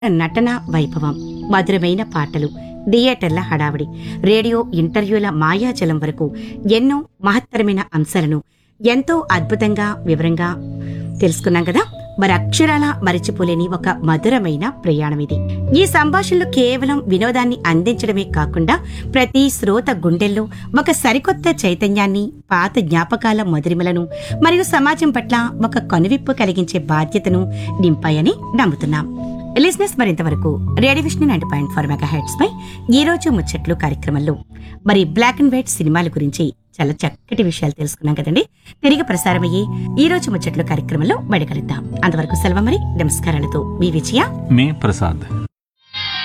నటన వైభవం మధురమైన పాటలు థియేటర్ల హడావిడి రేడియో ఇంటర్వ్యూల మాయాజలం వరకు ఎన్నో మహత్తరమైన అంశాలను ఎంతో అద్భుతంగా వివరంగా తెలుసుకున్నాం కదా మరి అక్షరాల మరిచిపోలేని ఒక మధురమైన ప్రయాణం ఇది ఈ సంభాషణలు కేవలం వినోదాన్ని అందించడమే కాకుండా ప్రతి శ్రోత గుండెల్లో ఒక సరికొత్త చైతన్యాన్ని పాత జ్ఞాపకాల మధురిమలను మరియు సమాజం పట్ల ఒక కనువిప్పు కలిగించే బాధ్యతను నింపాయని నమ్ముతున్నాం లిజినెస్ మరింతవరకు radio vision nine point four mega hertz పై ఈ రోజు ముచ్చట్లు కార్యక్రమంలో మరి బ్లాక్ అండ్ వైట్ సినిమాల గురించి చాలా చక్కటి విషయాలు తెలుసుకున్నాం కదండి తిరిగి ప్రసారమయ్యే ఈ రోజు ముచ్చట్లు కార్యక్రమంలో బయటకలుద్దాం అంతవరకు సెలవు మరి నమస్కారాలతో మీ విజయ మే ప్రసాద్